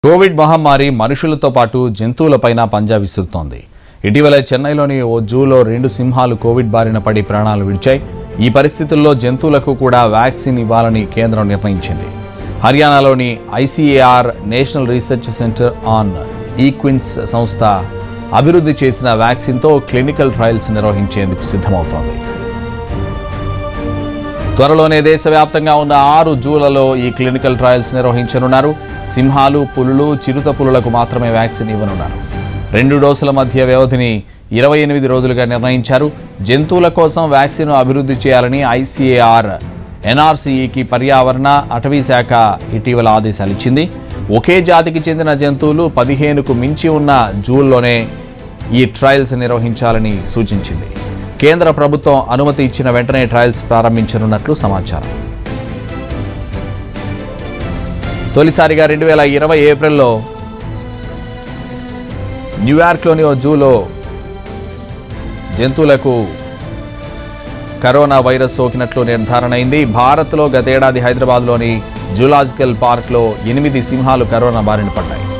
Covid మహమ్మారి మనుషులతో పాటు జంతువులపైన పంజా విసురుతోంది ఇటీవల చెన్నైలోని ఓ జూలో రెండు సింహాలు కోవిడ్ బారిన పడి ప్రాణాలు విడిచాయి ఈ పరిస్థితుల్లో జంతువులకు కూడా వ్యాక్సిన్ ఇవ్వాలని కేంద్రం నిర్ణయించింది హర్యానాలోని ICAR national research centre on equines సంస్థ అభివృద్ధి చేసిన వ్యాక్సిన్తో క్లినికల్ ట్రయల్స్ నిర్వహించేందుకు సిద్ధమవుతోంది త్వరలోనే దేశవ్యాప్తంగా ఉన్న ఆరు జూలలో ఈ క్లినికల్ ట్రయల్స్ నిర్వహించనున్నారు సింహాలు పులులు చిరుత పులులకు మాత్రమే వ్యాక్సిన్ ఇవ్వనున్నారు రెండు డోసుల మధ్య వ్యవధిని ఇరవై ఎనిమిది రోజులుగా నిర్ణయించారు జంతువుల కోసం వ్యాక్సిన్ అభివృద్ధి చేయాలని ఐసీఏఆర్ ఎన్ఆర్సీఈకి పర్యావరణ అటవీ శాఖ ఇటీవల ఆదేశాలు ఇచ్చింది ఒకే జాతికి చెందిన జంతువులు పదిహేనుకు మించి ఉన్న జూల్లోనే ఈ ట్రయల్స్ నిర్వహించాలని సూచించింది కేంద్ర ప్రభుత్వం అనుమతి ఇచ్చిన వెంటనే ట్రయల్స్ ప్రారంభించనున్నట్లు సమాచారం తొలిసారిగా రెండు వేల ఇరవై ఏప్రిల్లో న్యూయార్క్లోని ఓ జూలో జంతువులకు కరోనా వైరస్ సోకినట్లు నిర్ధారణ అయింది భారత్లో గతేడాది హైదరాబాద్లోని జూలాజికల్ పార్క్లో ఎనిమిది సింహాలు కరోనా బారిన పడ్డాయి